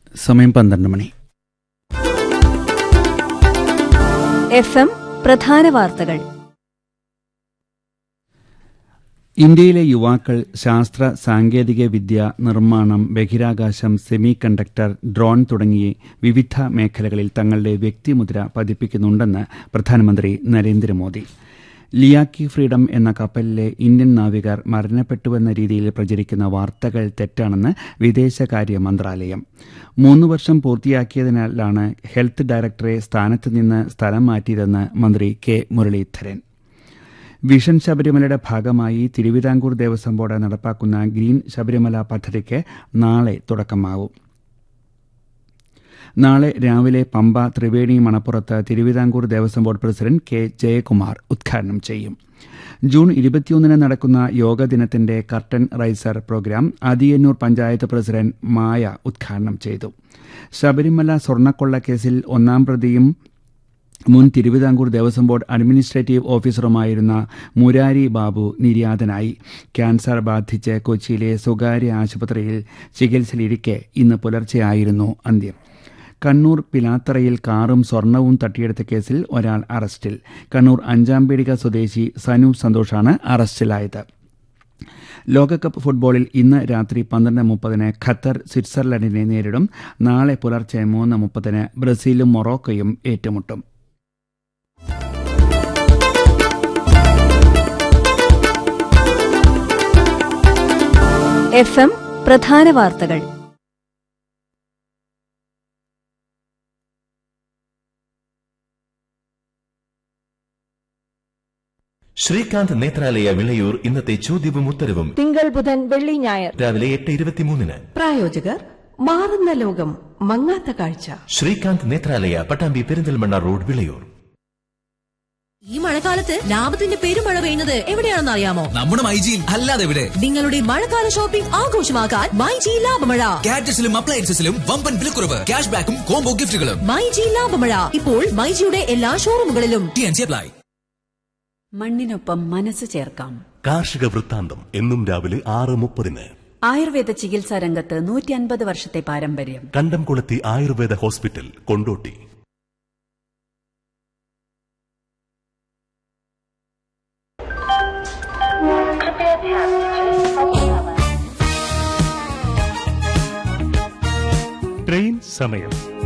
സമയം പന്ത്രണ്ട് മണി F M പ്രധാന വാർത്തകൾ ഇന്ത്യയിലെ യുവാക്കൾ ശാസ്ത്ര സാങ്കേതിക വിദ്യ നിർമ്മാണം ബഹിരാകാശം സെമി കണ്ടക്ടർ ഡ്രോൺ തുടങ്ങി വിവിധ മേഖലകളിൽ തങ്ങളുടെ വ്യക്തിമുദ്ര പതിപ്പിക്കുന്നുണ്ടെന്ന് പ്രധാനമന്ത്രി നരേന്ദ്രമോദി ലിയാക്കി ഫ്രീഡം എന്ന കപ്പലിലെ ഇന്ത്യൻ നാവികർ മരണപ്പെട്ടുവെന്ന രീതിയിൽ പ്രചരിക്കുന്ന വാർത്തകൾ തെറ്റാണെന്ന് വിദേശകാര്യ മന്ത്രാലയം മൂന്ന് വർഷം പൂർത്തിയാക്കിയതിനാലാണ് ഹെൽത്ത് ഡയറക്ടറെ സ്ഥാനത്ത് നിന്ന് സ്ഥലം മാറ്റിയതെന്ന് മന്ത്രി കെ മുരളീധരൻ വിഷൻ ശബരിമലയുടെ ഭാഗമായി തിരുവിതാംകൂർ ദേവസ്വം ബോർഡ് നടപ്പാക്കുന്ന ഗ്രീൻ ശബരിമല പദ്ധതിക്ക് നാളെ തുടക്കമാവും നാളെ രാവിലെ പമ്പ ത്രിവേണി മണപ്പുറത്ത് Thiruvithamkoor Devaswom board president K Jayakumar ഉദ്ഘാടനം ചെയ്യും ജൂൺ ഇരുപത്തിയൊന്നിന് നടക്കുന്ന യോഗ ദിനത്തിന്റെ curtain raiser programme Athiyannur panchayat president Maya ഉദ്ഘാടനം ചെയ്തു ശബരിമല സ്വർണ്ണക്കൊള്ളക്കേസിൽ ഒന്നാം പ്രതിയും മുൻ തിരുവിതാംകൂർ ദേവസ്വം ബോർഡ് അഡ്മിനിസ്ട്രേറ്റീവ് ഓഫീസറുമായിരുന്ന മുരാരി ബാബു നിര്യാതനായി ക്യാൻസർ ബാധിച്ച് കൊച്ചിയിലെ സ്വകാര്യ ആശുപത്രിയിൽ ചികിത്സയിലിരിക്കെ ഇന്ന് പുലർച്ചെയായിരുന്നു അന്ത്യം കണ്ണൂർ പിലാത്തറയിൽ കാറും സ്വർണവും തട്ടിയെടുത്ത കേസിൽ ഒരാൾ അറസ്റ്റിൽ കണ്ണൂർ അഞ്ചാംപീടിക സ്വദേശി സനു സന്തോഷാണ് അറസ്റ്റിലായത് ലോകകപ്പ് ഫുട്ബോളിൽ ഇന്ന് രാത്രി പന്ത്രണ്ട് മുപ്പതിന് ഖത്തർ സ്വിറ്റ്സർലൻഡിനെ നേരിടും നാളെ പുലർച്ചെ മൂന്ന് മുപ്പതിന് ബ്രസീലും മൊറോക്കോയും ഏറ്റുമുട്ടും എഫ് എം പ്രധാന വാർത്തകൾ ശ്രീകാന്ത് നേത്രാലയ വിളയൂർ ഇന്നത്തെ ചോദ്യവും ഉത്തരവും തിങ്കൾ ബുധൻ വെള്ളി ഞായർ രാവിലെ എട്ട് ഇരുപത്തിമൂന്നിന് പ്രായോജകർ മാറുന്ന ലോകം മങ്ങാത്ത കാഴ്ച ശ്രീകാന്ത് നേത്രാലയ പട്ടാമ്പി പെരിന്തൽമണ്ണ റോഡ് വിളയൂർ ഈ മഴക്കാലത്ത് ലാഭത്തിന്റെ പെരുമഴ പെയ്യുന്നത് എവിടെയാണെന്ന് അറിയാമോ നമ്മുടെ മൈജിയിൽ അല്ലാതെ എവിടെ നിങ്ങളുടെ മഴക്കാല ഷോപ്പിംഗ് ആഘോഷമാക്കാൻ മൈജി ലാഭമഴ ഗാഡ്ജറ്റ്സിലും അപ്ലയൻസസിലും വമ്പൻ വിലക്കുറവ് ക്യാഷ് ബാക്കും കോംബോ ഗിഫ്റ്റുകളും മൈജി ലാഭമഴ ഇപ്പോൾ മൈജിയുടെ എല്ലാ ഷോറൂമുകളിലും ടി എൻ സി അപ്ലൈ മണ്ണിനൊപ്പം മനസ്സ് ചേർക്കാം കാർഷിക വൃത്താന്തം എന്നും രാവിലെ ആറ് മുപ്പതിന് ആയുർവേദ ചികിത്സാ രംഗത്ത് നൂറ്റി അൻപത് വർഷത്തെ പാരമ്പര്യം കണ്ടംകുളത്തി ആയുർവേദ ഹോസ്പിറ്റൽ കൊണ്ടോട്ടി ട്രെയിൻ സമയം